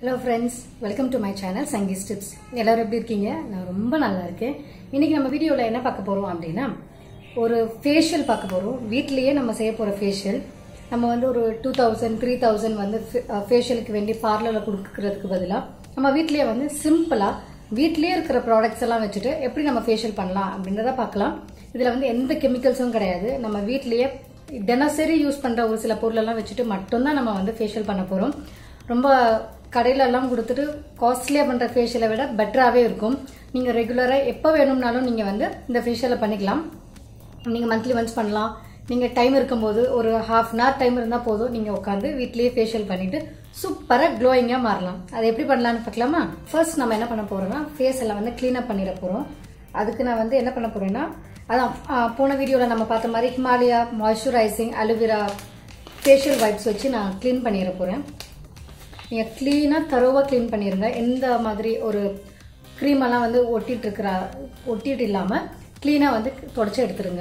hello friends welcome to my channel Sangee's tips எல்லாரும் எப்படி இருக்கீங்க நான் ரொம்ப நல்லா இருக்கேன் இன்னைக்கு நம்ம வீடியோவில் என்ன பார்க்க போகிறோம் அப்படின்னா ஒரு ஃபேஷியல் பார்க்க போகிறோம் வீட்லேயே நம்ம செய்ய போகிற ஃபேஷியல் நம்ம வந்து ஒரு டூ தௌசண்ட் த்ரீ தௌசண்ட் வந்து ஃபேஷியலுக்கு வேண்டி பார்லரில் கொடுக்கறதுக்கு பதிலாக நம்ம வீட்லேயே வந்து சிம்பிளாக வீட்லேயே இருக்கிற ப்ராடக்ட்ஸ் எல்லாம் வச்சுட்டு எப்படி நம்ம ஃபேஷியல் பண்ணலாம் அப்படின்றத பார்க்கலாம் இதில் வந்து எந்த கெமிக்கல்ஸும் கிடையாது நம்ம வீட்லேயே தினசரி யூஸ் பண்ணுற ஒரு சில பொருளெல்லாம் வச்சுட்டு மட்டும்தான் நம்ம வந்து ஃபேஷியல் பண்ண போகிறோம் ரொம்ப கடையில எல்லாம் கொடுத்துட்டு காஸ்ட்லியாக பண்ணுற ஃபேஷியலை விட பெட்டராகவே இருக்கும் நீங்கள் ரெகுலராக எப்போ வேணும்னாலும் நீங்கள் வந்து இந்த ஃபேஷியலை பண்ணிக்கலாம் நீங்கள் மந்த்லி ஒன்ஸ் பண்ணலாம் நீங்கள் டைம் இருக்கும்போது ஒரு ஹாஃப் அன் ஹவர் டைம் இருந்தால் போதும் நீங்கள் உட்காந்து வீட்லேயே ஃபேஷியல் பண்ணிவிட்டு சூப்பராக க்ளோயிங்காக மாறலாம் அதை எப்படி பண்ணலான்னு பார்க்கலாமா ஃபர்ஸ்ட் நம்ம என்ன பண்ண போகிறோம்னா ஃபேஸ் எல்லாம் வந்து க்ளீனப் பண்ணிட போகிறோம் அதுக்கு நான் வந்து என்ன பண்ண போகிறேன்னா அதான் ஆ, போன வீடியோவில் நம்ம பார்த்த மாதிரி Himalaya moisturising aloe vera facial wipes வச்சு நான் க்ளீன் பண்ணிட போகிறேன் நீங்கள் க்ளீனாக தரோவாக க்ளீன் பண்ணிடுங்க எந்த மாதிரி ஒரு cream எல்லாம் வந்து ஒட்டிட்டு இருக்கிற ஒட்டிட்டு இல்லாமல் க்ளீனாக வந்து தொடச்சி எடுத்துருங்க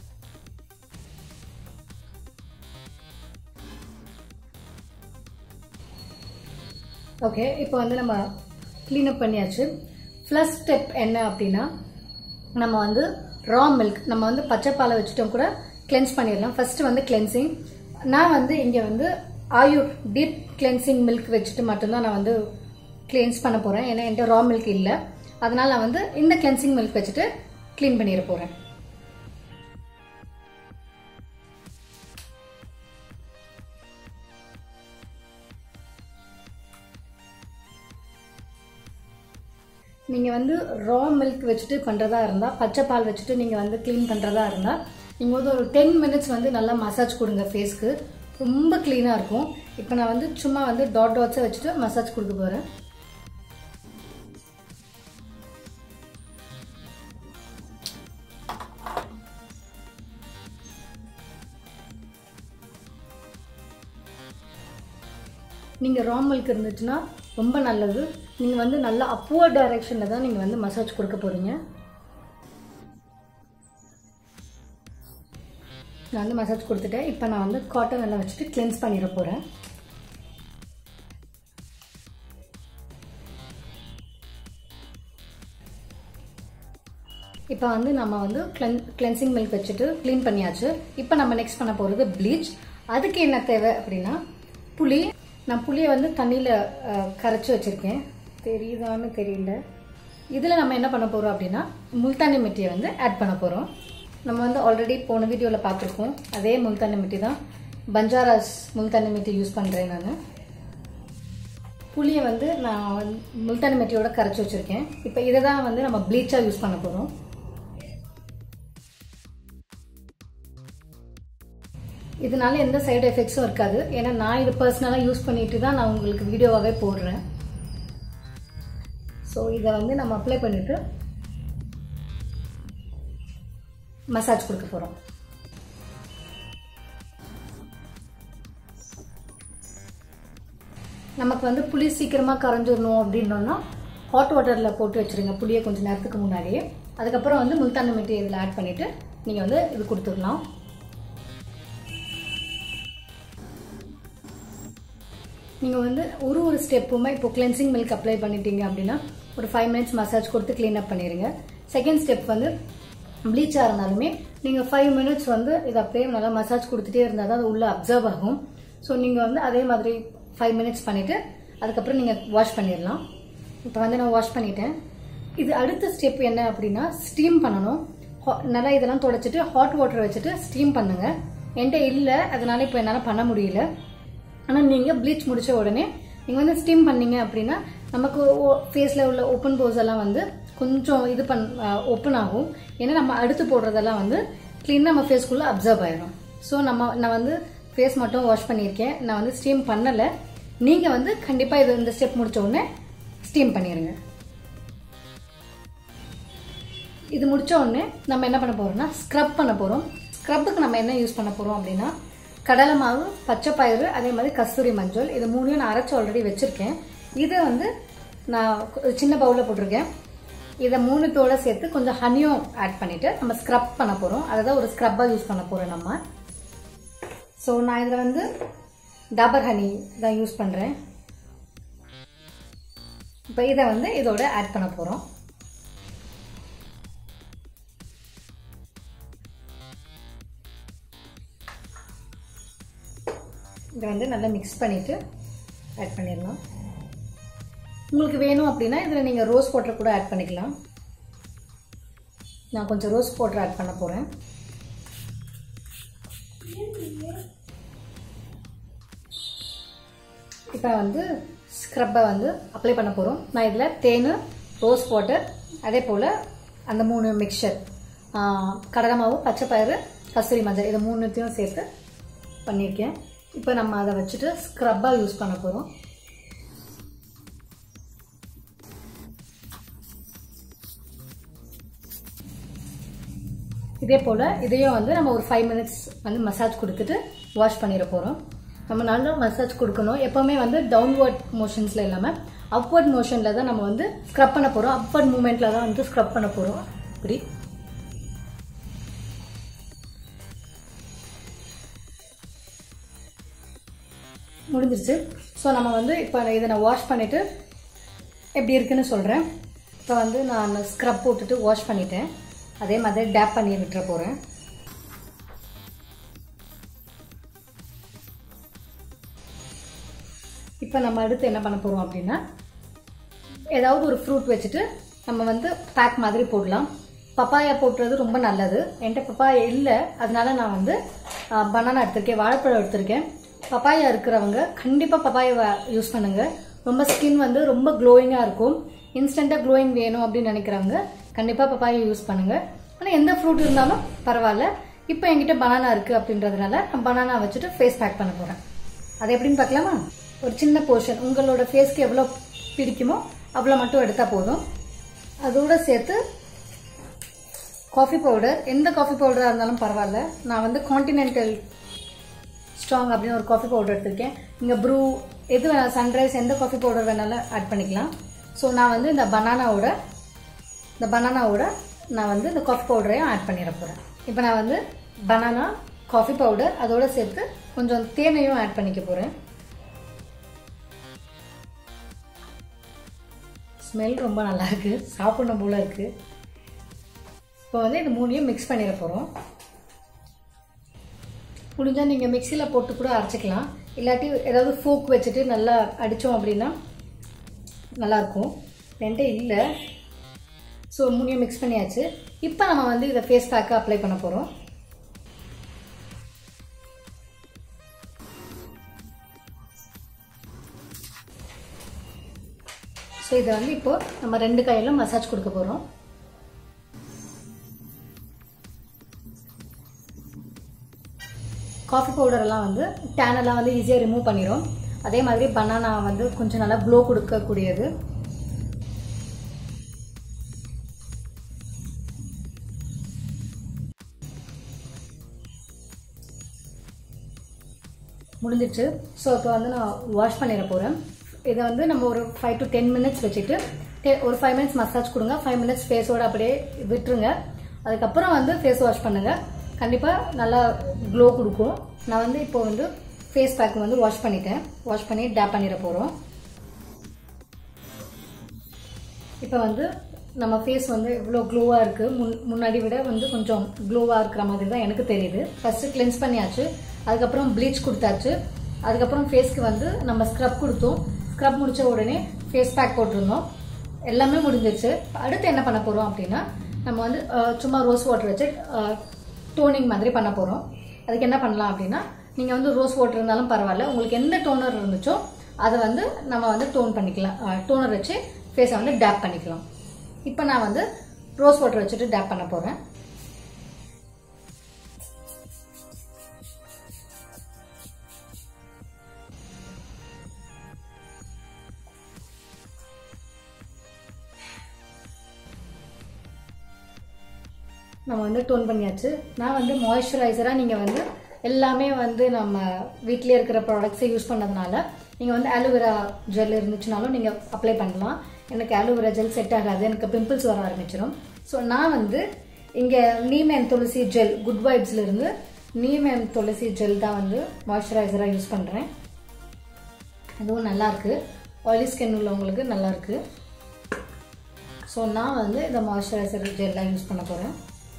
ஓகே இப்போ வந்து நம்ம க்ளீனப் பண்ணியாச்சு ஃபர்ஸ்ட் ஸ்டெப் என்ன அப்படின்னா நம்ம வந்து ரா மில்க் நம்ம வந்து பச்சை பாலை வச்சுட்டோம் கூட கிளென்ஸ் பண்ணிடலாம் ஃபர்ஸ்ட் வந்து கிளென்சிங் நான் வந்து இங்கே வந்து ஆயுர் டீப் கிளென்சிங் மில்க் வச்சுட்டு மட்டும்தான் நான் வந்து கிளென்ஸ் பண்ண போகிறேன் ஏன்னா என்கிட்ட ரா மில்க் இல்லை அதனால நான் வந்து இந்த கிளென்சிங் மில்க் வச்சுட்டு க்ளீன் பண்ணிட போகிறேன் நீங்கள் வந்து ரா மில்க் வச்சுட்டு பண்ணுறதா இருந்தால் பச்சை பால் வச்சுட்டு நீங்கள் வந்து க்ளீன் பண்ணுறதா இருந்தால் நீங்கள் வந்து ஒரு டென் மினிட்ஸ் வந்து நல்லா மசாஜ் கொடுங்க ஃபேஸ்க்கு ரொம்ப க்ளீனாக இருக்கும் இப்போ நான் வந்து சும்மா வந்து டாட் டாட்ஸை வச்சுட்டு மசாஜ் கொடுக்க போகிறேன் நீங்கள் ரா மில்க் இருந்துச்சுன்னா ரொம்ப நல்லது நீங்கள் வந்து நல்லா அப்வர்ட் டைரெக்ஷனில் தான் நீங்கள் வந்து மசாஜ் கொடுக்க போகிறீங்க நான் வந்து மசாஜ் கொடுத்துட்டேன் இப்போ நான் வந்து காட்டன் எல்லாம் வச்சுட்டு கிளென்ஸ் பண்ணிட போகிறேன் இப்போ வந்து நம்ம வந்து கிளென் கிளென்சிங் மில்க் வச்சுட்டு க்ளீன் பண்ணியாச்சு இப்போ நம்ம நெக்ஸ்ட் பண்ண போகிறது ப்ளீச் அதுக்கு என்ன தேவை அப்படின்னா புளி நான் புளியை வந்து தண்ணியில் கரைச்சி வச்சுருக்கேன் தெரியுதான்னு தெரியல இதில் நம்ம என்ன பண்ண போகிறோம் அப்படின்னா முல்தானி மிட்டியை வந்து ஆட் பண்ண போகிறோம் நம்ம வந்து ஆல்ரெடி போன வீடியோவில் பார்த்துருக்கோம் அதே முல்தானி மிட்டி தான் பஞ்சாராஸ் முல்தானி மிட்டி யூஸ் பண்ணுறேன் நான் புளியை வந்து நான் வந்து முல்தானி மிட்டியோட கரைச்சி வச்சுருக்கேன் இப்போ இதை தான் வந்து நம்ம ப்ளீச்சாக யூஸ் பண்ண போகிறோம் இதனால எந்த சைடு எஃபெக்ட்ஸும் இருக்காது ஏன்னா நான் இது பர்சனலாக யூஸ் பண்ணிட்டு தான் நான் உங்களுக்கு வீடியோவாகவே போடுறேன் ஸோ இதை வந்து நம்ம அப்ளை பண்ணிட்டு மசாஜ் கொடுக்க போகிறோம் நமக்கு வந்து புளி சீக்கிரமாக கரைஞ்சிடணும் அப்படின்னோன்னா ஹாட் வாட்டரில் போட்டு வச்சுருங்க புளியை கொஞ்சம் நேரத்துக்கு முன்னாடியே அதுக்கப்புறம் வந்து முல்தானி மிட்டி இதில் ஆட் பண்ணிவிட்டு நீங்கள் வந்து இது கொடுத்துடலாம் நீங்கள் வந்து ஒரு ஒரு ஸ்டெப்புமே இப்போ கிளென்சிங் மில்க் அப்ளை பண்ணிட்டீங்க அப்படின்னா ஒரு ஃபைவ் மினிட்ஸ் மசாஜ் கொடுத்து க்ளீன் அப் பண்ணிடுங்க செகண்ட் ஸ்டெப் வந்து ப்ளீச்சாக இருந்தாலுமே நீங்கள் ஃபைவ் மினிட்ஸ் வந்து இதை அப்படியே நல்லா மசாஜ் கொடுத்துட்டே இருந்தால் தான் அது உள்ளே அப்சர்வ் ஆகும் ஸோ நீங்கள் வந்து அதே மாதிரி ஃபைவ் மினிட்ஸ் பண்ணிவிட்டு அதுக்கப்புறம் நீங்கள் வாஷ் பண்ணிடலாம் இப்போ வந்து நான் வாஷ் பண்ணிட்டேன் இது அடுத்த ஸ்டெப் என்ன அப்படின்னா ஸ்டீம் பண்ணணும் Ho- நல்லா இதெல்லாம் தொடச்சிட்டு ஹாட் வாட்டர் வச்சுட்டு ஸ்டீம் பண்ணுங்க என்கிட்ட இல்லை அதனால இப்போ என்னால் பண்ண முடியல ஆனால் நீங்கள் ப்ளீச் முடிச்ச உடனே நீங்கள் வந்து ஸ்டீம் பண்ணீங்க அப்படின்னா நமக்கு ஃபேஸில் உள்ள ஓப்பன் போஸ் எல்லாம் வந்து கொஞ்சம் இது பண் ஓப்பன் ஆகும் ஏன்னா நம்ம அடுத்து போடுறதெல்லாம் வந்து க்ளீனாக நம்ம ஃபேஸ்க்குள்ளே அப்சர்வ் ஆயிடும் ஸோ நம்ம நான் வந்து ஃபேஸ் மட்டும் வாஷ் பண்ணியிருக்கேன் நான் வந்து ஸ்டீம் பண்ணலை நீங்கள் வந்து கண்டிப்பாக இது இந்த ஸ்டெப் முடிச்ச உடனே ஸ்டீம் பண்ணிடுங்க இது முடிச்ச உடனே நம்ம என்ன பண்ண போறோம்னா ஸ்க்ரப் பண்ண போறோம் ஸ்க்ரப்புக்கு நம்ம என்ன யூஸ் பண்ண போறோம் அப்படின்னா கடலை மாவு பச்சை பயிறு அதே மாதிரி கஸ்தூரி மஞ்சள் இது மூணையும் நான் அரைச்சு ஆல்ரெடி வச்சிருக்கேன் இதை வந்து நான் ஒரு சின்ன பவுலில் போட்டிருக்கேன் இதை மூணுத்தோட சேர்த்து கொஞ்சம் ஹனியும் ஆட் பண்ணிட்டு நம்ம ஸ்க்ரப் பண்ண போறோம் அதை தான் ஒரு ஸ்க்ரப்பாக யூஸ் பண்ண போறோம் நம்ம ஸோ நான் இதில் வந்து டாபர் ஹனி தான் யூஸ் பண்ணுறேன் இப்போ இதை வந்து இதோட ஆட் பண்ண போகிறோம் இதை வந்து நல்லா மிக்ஸ் பண்ணிவிட்டு ஆட் பண்ணிடலாம் உங்களுக்கு வேணும் அப்படின்னா இதில் நீங்கள் ரோஸ் வாட்டர் கூட ஆட் பண்ணிக்கலாம் நான் கொஞ்சம் ரோஸ் வாட்டர் ஆட் பண்ண போகிறேன் இப்போ வந்து ஸ்க்ரப்பை வந்து அப்ளை பண்ண போகிறோம் நான் இதில் தேன் ரோஸ் வாட்டர் அதே போல் அந்த மூணு மிக்சர் கடலை பச்சை பயிறு கஸ்தூரி மஞ்சள் இதை மூணுத்தையும் சேர்த்து பண்ணியிருக்கேன் இப்போ நம்ம அதை வச்சுட்டு ஸ்க்ரப்பாக யூஸ் பண்ண போகிறோம் இதே போல் இதையும் வந்து நம்ம ஒரு ஃபைவ் மினிட்ஸ் வந்து மசாஜ் கொடுத்துட்டு வாஷ் பண்ணிட போகிறோம் நம்ம நல்லா மசாஜ் கொடுக்கணும் எப்போவுமே வந்து டவுன்வர்ட் மோஷன்ஸில் இல்லாமல் அப்வர்ட் மோஷனில் தான் நம்ம வந்து ஸ்க்ரப் பண்ண போகிறோம் அப்வர்ட் மூமெண்ட்டில் தான் வந்து ஸ்க்ரப் பண்ண போகிறோம் இப்படி முடிஞ்சிருச்சு ஸோ நம்ம வந்து இப்போ இதை நான் வாஷ் பண்ணிவிட்டு எப்படி இருக்குன்னு சொல்கிறேன் இப்போ வந்து நான் ஸ்க்ரப் போட்டுட்டு வாஷ் பண்ணிட்டேன் அதே மாதிரி டேப் பண்ணி விட்டுற போகிறேன் இப்போ நம்ம அடுத்து என்ன பண்ண போகிறோம் அப்படின்னா ஏதாவது ஒரு ஃப்ரூட் வச்சுட்டு நம்ம வந்து பேக் மாதிரி போடலாம் பப்பாயா போட்டுறது ரொம்ப நல்லது என்கிட்ட பப்பாயா இல்லை அதனால நான் வந்து பனானா எடுத்திருக்கேன் வாழைப்பழம் எடுத்திருக்கேன் பப்பாயா இருக்கிறவங்க கண்டிப்பாக பப்பாயா யூஸ் பண்ணுங்க ரொம்ப ஸ்கின் வந்து ரொம்ப க்ளோயிங்காக இருக்கும் இன்ஸ்டண்ட்டாக க்ளோயிங் வேணும் அப்படின்னு நினைக்கிறவங்க கண்டிப்பாக பப்பாயா யூஸ் பண்ணுங்க ஆனால் எந்த ஃப்ரூட் இருந்தாலும் பரவாயில்ல இப்போ என்கிட்ட பனானா இருக்குது அப்படின்றதுனால நான் பனானா வச்சுட்டு ஃபேஸ் பேக் பண்ண போகிறேன் அது எப்படின்னு பார்க்கலாமா ஒரு சின்ன போர்ஷன் உங்களோட ஃபேஸ்க்கு எவ்வளோ பிடிக்குமோ அவ்வளோ மட்டும் எடுத்தால் போதும் அதோட சேர்த்து காஃபி பவுடர் எந்த காஃபி பவுடராக இருந்தாலும் பரவாயில்ல நான் வந்து கான்டினென்டல் ஸ்ட்ராங் அப்படின்னு ஒரு காஃபி பவுடர் எடுத்திருக்கேன் இங்கே ப்ரூ எது வேணாலும் சன்ரைஸ் எந்த காஃபி பவுடர் வேணாலும் ஆட் பண்ணிக்கலாம் ஸோ நான் வந்து இந்த பனானாவோட இந்த பனானாவோட நான் வந்து இந்த காஃபி பவுடரையும் ஆட் பண்ணிட போகிறேன் இப்போ நான் வந்து பனானா காஃபி பவுடர் அதோட சேர்த்து கொஞ்சம் தேனையும் ஆட் பண்ணிக்க போகிறேன் ஸ்மெல் ரொம்ப நல்லா இருக்கு சாப்பிடணும் போல இருக்கு இப்போ வந்து இந்த மூணையும் மிக்ஸ் பண்ணிட போகிறோம் முடிஞ்சால் நீங்கள் மிக்சியில் போட்டு கூட அரைச்சிக்கலாம் இல்லாட்டி ஏதாவது ஃபோக் வச்சுட்டு நல்லா அடித்தோம் அப்படின்னா நல்லாயிருக்கும் என்கிட்ட இல்லை ஸோ மூணையும் மிக்ஸ் பண்ணியாச்சு இப்போ நம்ம வந்து இதை ஃபேஸ் பேக்கை அப்ளை பண்ண போகிறோம் ஸோ இதை வந்து இப்போ நம்ம ரெண்டு கையிலும் மசாஜ் கொடுக்க போகிறோம் காஃபி பவுடரெல்லாம் வந்து டேனெல்லாம் வந்து ஈஸியாக ரிமூவ் பண்ணிடும் அதே மாதிரி பனானா வந்து கொஞ்சம் நல்லா க்ளோ கொடுக்கக்கூடியது முடிஞ்சிச்சு ஸோ இப்போ வந்து நான் வாஷ் பண்ணிட போகிறேன் இதை வந்து நம்ம ஒரு ஃபைவ் டு டென் மினிட்ஸ் வச்சுட்டு te- ஒரு ஃபைவ் மினிட்ஸ் மசாஜ் கொடுங்க ஃபைவ் மினிட்ஸ் ஃபேஸோட அப்படியே விட்டுருங்க அதுக்கப்புறம் வந்து ஃபேஸ் வாஷ் பண்ணுங்க கண்டிப்பாக நல்லா க்ளோ கொடுக்கும் நான் வந்து இப்போ வந்து ஃபேஸ் பேக் வந்து வாஷ் பண்ணிட்டேன் வாஷ் பண்ணி டேப் பண்ணிட போகிறோம் இப்போ வந்து நம்ம ஃபேஸ் வந்து எவ்வளோ க்ளோவாக இருக்குது முன் முன்னாடி விட வந்து கொஞ்சம் க்ளோவாக இருக்கிற மாதிரி தான் எனக்கு தெரியுது ஃபஸ்ட்டு கிளென்ஸ் பண்ணியாச்சு அதுக்கப்புறம் ப்ளீச் கொடுத்தாச்சு அதுக்கப்புறம் ஃபேஸ்க்கு வந்து நம்ம ஸ்க்ரப் கொடுத்தோம் ஸ்க்ரப் முடிச்ச உடனே ஃபேஸ் பேக் போட்டிருந்தோம் எல்லாமே முடிஞ்சிருச்சு அடுத்து என்ன பண்ண போகிறோம் அப்படின்னா நம்ம வந்து அஹ், சும்மா ரோஸ் வாட்டர் வச்சு டோனிங் மாதிரி பண்ண போகிறோம் அதுக்கு என்ன பண்ணலாம் அப்படின்னா நீங்கள் வந்து ரோஸ் வாட்டர் இருந்தாலும் பரவாயில்ல உங்களுக்கு எந்த டோனர் இருந்துச்சோ அதை வந்து நம்ம வந்து டோன் பண்ணிக்கலாம் டோனர் வச்சு ஃபேஸை வந்து டேப் பண்ணிக்கலாம் இப்போ நான் வந்து ரோஸ் வாட்டர் வச்சுட்டு டேப் பண்ண போகிறேன் நம்ம வந்து டோன் பண்ணியாச்சு நான் வந்து மாய்ஸ்சரைசராக நீங்கள் வந்து எல்லாமே வந்து நம்ம வீட்டிலே இருக்கிற ப்ராடக்ட்ஸை யூஸ் பண்ணதுனால நீங்கள் வந்து ஆலோவேரா ஜெல் இருந்துச்சுனாலும் நீங்கள் அப்ளை பண்ணலாம் எனக்கு ஆலோவேரா ஜெல் செட் ஆகாது எனக்கு பிம்பிள்ஸ் வர ஆரம்பிச்சிடும் ஸோ நான் வந்து இங்கே neem and tulsi gel good வைப்ஸ்ல இருந்து நீம் அண்ட் துளசி ஜெல் தான் வந்து மாய்ஸ்சரைசராக யூஸ் பண்ணுறேன் அதுவும் நல்லா இருக்கு ஆயிலி ஸ்கின் உள்ளவங்களுக்கு நல்லா இருக்கு ஸோ நான் வந்து இந்த மாய்ஸ்சரைசர் ஜெல்லாம் யூஸ் பண்ண போகிறேன்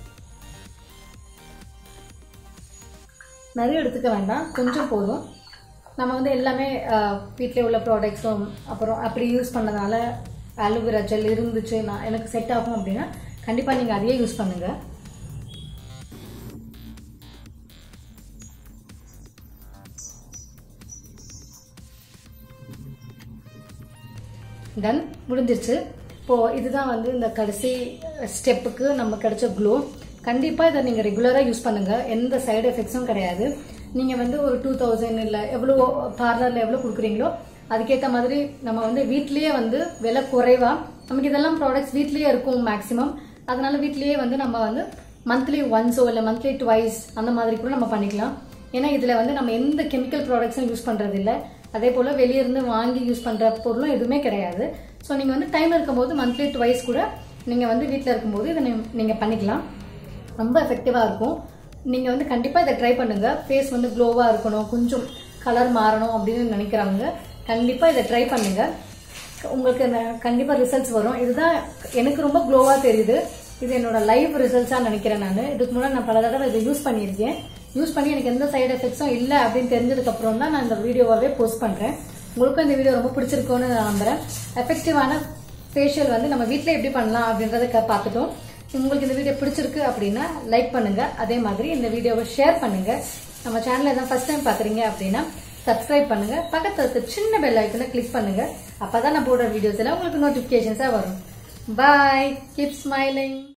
நிறைய எடுத்துக்க வேண்டாம் கொஞ்சம் போதும் நம்ம வந்து எல்லாமே வீட்டில் உள்ள ப்ராடக்ட்ஸும் அப்புறம் அப்படி யூஸ் பண்ணதால அலோவேரா ஜெல் இருந்துச்சு நான் எனக்கு செட் ஆகும் அப்படின்னா கண்டிப்பாக நீங்கள் அதையே யூஸ் பண்ணுங்கள் டன் முடிஞ்சிருச்சு இப்போது இதுதான் வந்து இந்த கடைசி ஸ்டெப்புக்கு நம்ம கிடைச்ச க்ளோ கண்டிப்பாக இதை நீங்கள் ரெகுலராக யூஸ் பண்ணுங்கள் எந்த சைடு எஃபெக்ட்ஸும் கிடையாது நீங்கள் வந்து ஒரு டூ தௌசண்ட் இல்லை எவ்வளோ பார்லரில் எவ்வளோ கொடுக்குறீங்களோ அதுக்கேற்ற மாதிரி நம்ம வந்து வீட்லேயே வந்து விலை குறைவா நமக்கு இதெல்லாம் ப்ராடக்ட்ஸ் வீட்லேயே இருக்கும் மேக்ஸிமம் அதனால வீட்லேயே வந்து நம்ம வந்து மந்த்லி ஒன்ஸோ இல்லை மந்த்லி ட்வைஸ் அந்த மாதிரி கூட நம்ம பண்ணிக்கலாம் ஏன்னா இதில் வந்து நம்ம எந்த கெமிக்கல் ப்ராடக்ட்ஸும் யூஸ் பண்ணுறது இல்லை அதே போல் வெளியிருந்து வாங்கி யூஸ் பண்ணுற பொருளும் எதுவுமே கிடையாது ஸோ நீங்கள் வந்து டைம் இருக்கும்போது மந்த்லி ட்வைஸ் கூட நீங்கள் வந்து வீட்டில் இருக்கும்போது இதை நீங்கள் பண்ணிக்கலாம் ரொம்ப எஃபெக்டிவாக இருக்கும் நீங்கள் வந்து கண்டிப்பாக இதை ட்ரை பண்ணுங்கள் ஃபேஸ் வந்து க்ளோவாக இருக்கணும் கொஞ்சம் கலர் மாறணும் அப்படின்னு நினைக்கிறவங்க கண்டிப்பாக இதை ட்ரை பண்ணுங்கள் உங்களுக்கு கண்டிப்பாக ரிசல்ட்ஸ் வரும் இதுதான் எனக்கு ரொம்ப க்ளோவாக தெரியுது இது என்னோட லைவ் ரிசல்ட்ஸாக நினைக்கிறேன் நான் இதுக்கு முன்னாடி நான் பல தடவை இதை யூஸ் பண்ணியிருக்கேன் யூஸ் பண்ணி எனக்கு எந்த சைடு எஃபெக்ட்ஸும் இல்லை அப்படின்னு தெரிஞ்சதுக்கப்புறம் தான் நான் இந்த வீடியோவாகவே போஸ்ட் பண்ணுறேன் உங்களுக்கும் இந்த வீடியோ ரொம்ப பிடிச்சிருக்கும்னு நான் நம்புறேன் எஃபெக்டிவான ஃபேஷியல் வந்து நம்ம வீட்டில் எப்படி பண்ணலாம் அப்படின்றத க- பார்த்துட்டோம் உங்களுக்கு இந்த வீடியோ பிடிச்சிருக்கு அப்படின்னா லைக் பண்ணுங்க அதே மாதிரி இந்த வீடியோவை ஷேர் பண்ணுங்க நம்ம சேனலை தான் ஃபர்ஸ்ட் டைம் பார்க்குறீங்க அப்படின்னா சப்ஸ்கிரைப் பண்ணுங்க பக்கத்துல இருக்க சின்ன பெல் ஐக்கனை கிளிக் பண்ணுங்க அப்பதான் நான் போடுற வீடியோஸ் எல்லாம் உங்களுக்கு நோட்டிபிகேஷன்ஸா வரும் பாய் கீப் ஸ்மைலிங்